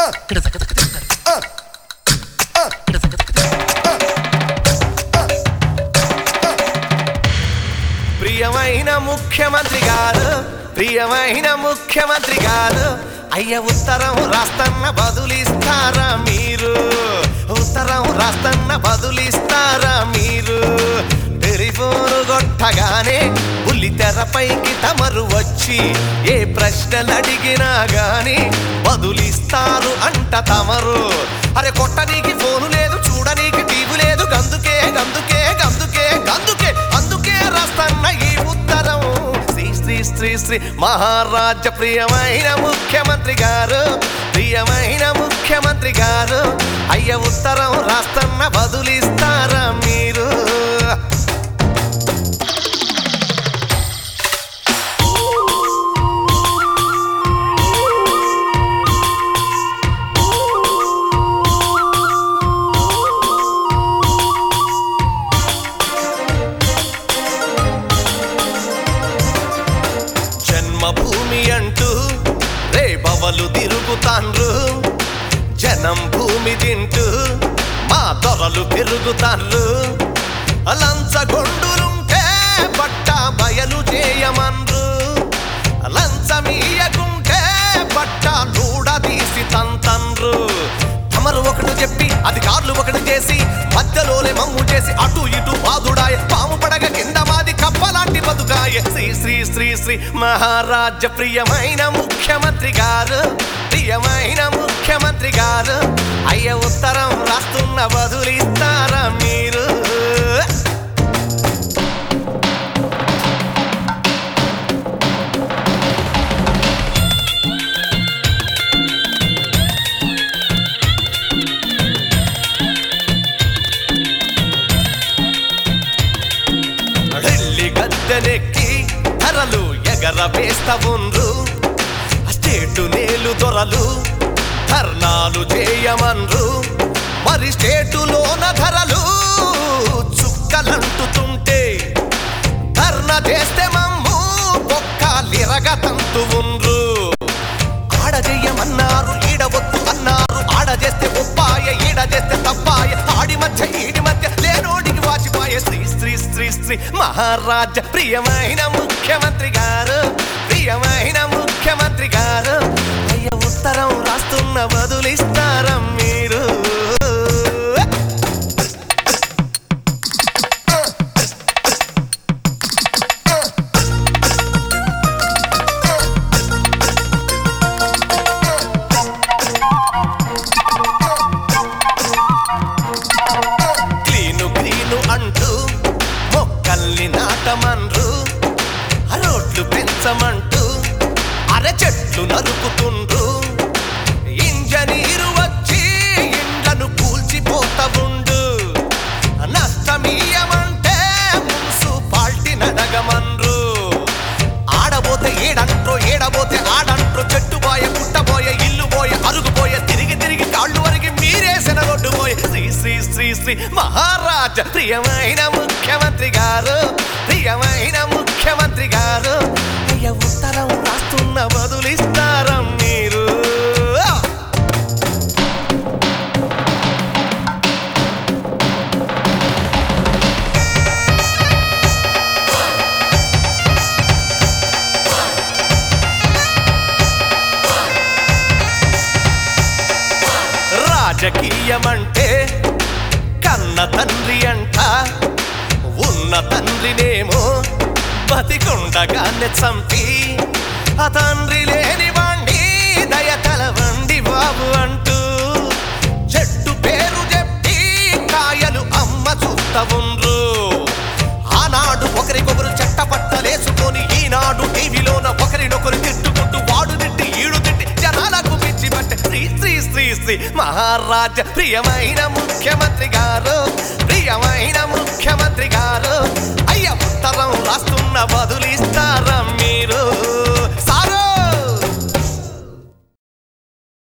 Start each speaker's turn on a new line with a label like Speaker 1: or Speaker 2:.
Speaker 1: ప్రియమైన ముఖ్యమంత్రి గారు ప్రియమైన ముఖ్యమంత్రి గారు అయ్య ఉత్తరం రాస్తన్న బదులిస్తారా మీరు ఉత్తరం రాస్తన్న బదులిస్తారా మీరు టెలిఫోను కొట్టగానే పులి తెరపైకి తమరు వచ్చి ఏ ప్రశ్నలు అడిగినా గాని బదులిస్తారు అంట తమరు అరే కొట్టనీకి ఫోను లేదు చూడనీకి టీవీ లేదు గందుకే గందుకే గందుకే గందుకే అందుకే రాస్తన్న ఈ ఉత్తరం శ్రీ శ్రీ శ్రీ శ్రీ మహారాజ ప్రియమైన ముఖ్యమంత్రి గారు ప్రియమైన ముఖ్యమంత్రి గారు అయ్య ఉత్తరం రాస్తన్న బదులిస్తారా మీరు జన్మభూమి అంటూ రేపవలు తిరుగుతాన్రు జనం భూమి తింటూ మా దొరలు పెరుగుతాన్రు లంచగొండులుంటే పట్ట బయలు చేయమన్రు లంచమీయకుంటే పట్ట లూడ తీసి తంతన్రు తమరు ఒకటి చెప్పి అధికారులు ఒకటి చేసి మధ్యలోనే మమ్ము చేసి అటు ఇటు బాదుడాయ పాము పడగ కింద మాది కప్పలాంటి బతుకాయ శ్రీ శ్రీ శ్రీ శ్రీ మహారాజ ప్రియమైన ముఖ్యమంత్రి గారు ప్రియమైన ముఖ్యమంత్రి గారు అయ్య ఉత్తరం రాస్తున్న బదులిస్తారా మీరు ఢిల్లీ గద్దెనెక్కి ధరలు ఎగర వేస్తా ఉండ్రు స్టేటు నేలు దొరలు ధర్నాలు చేయమన్రు మరి స్టేటులోన ధరలు చుక్కలంటుతుంటే ధర్న చేస్తే మమ్ము బొక్కలిరగ తంతు ఉండ్రు ఆడ చెయ్యమన్నారు ఈడవద్దు అన్నారు ఆడ చేస్తే ఉప్పాయ ఈడ చేస్తే తప్పాయ ఆడి మధ్య ఈడి మధ్య లేనోడికి వాచిపాయ శ్రీ శ్రీ శ్రీ శ్రీ మహారాజ ప్రియమైన ముఖ్యమంత్రి గారు ప్రియమైన ముఖ్యమంత్రి గారు అయ్య ఉత్తరం రాస్తున్న బదులిస్తారా మీరు క్లీను క్లీను అంటూ మొక్కల్ని నాటమన్రు రోడ్లు పెంచమంటూ అర చెట్లు నరుకుతుండ్రు ఇంజనీరు వచ్చి ఇండ్లను కూల్చిపోతా ఉండు నష్టమీయమంటే మున్సిపాల్టీ నడగమన్రు ఆడబోతే ఏడంట్రో ఏడబోతే ఆడంట్రో చెట్టు పోయ పుట్టబోయ ఇల్లు పోయ అరుగుపోయ తిరిగి తిరిగి కాళ్ళు వరకు మీరేసిన రోడ్డు పోయ శ్రీ శ్రీ శ్రీ శ్రీ మహారాజ ప్రియమైన ముఖ్యమంత్రి గారు ప్రియమైన ముఖ్యమంత్రి గారు అయ్య ఉత్తరం రాస్తున్న బదులిస్తారా మీరు రాజకీయమంటే కన్న తండ్రి అంట ఉన్న తండ్రినేమో బతికుండగానే చంపి ఆ తండ్రి లేని వాణ్ణి దయ కలవండి బాబు అంటూ చెట్టు పేరు చెప్పి కాయలు అమ్మ చూస్తా ఉండ్రు ఆనాడు ఒకరికొకరు చెట్ట పట్టలేసుకొని ఈనాడు టీవీలోన ఒకరినొకరు తిట్టుకుంటూ వాడు తిట్టి ఈడు తిట్టి జనాలకు పిచ్చి పట్టే శ్రీ శ్రీ శ్రీ శ్రీ మహారాజ ప్రియమైన ముఖ్యమంత్రి గారు ప్రియమైన ముఖ్యమంత్రి గారు అయ్య ఉత్తరం రాస్తున్న బదులిస్తారా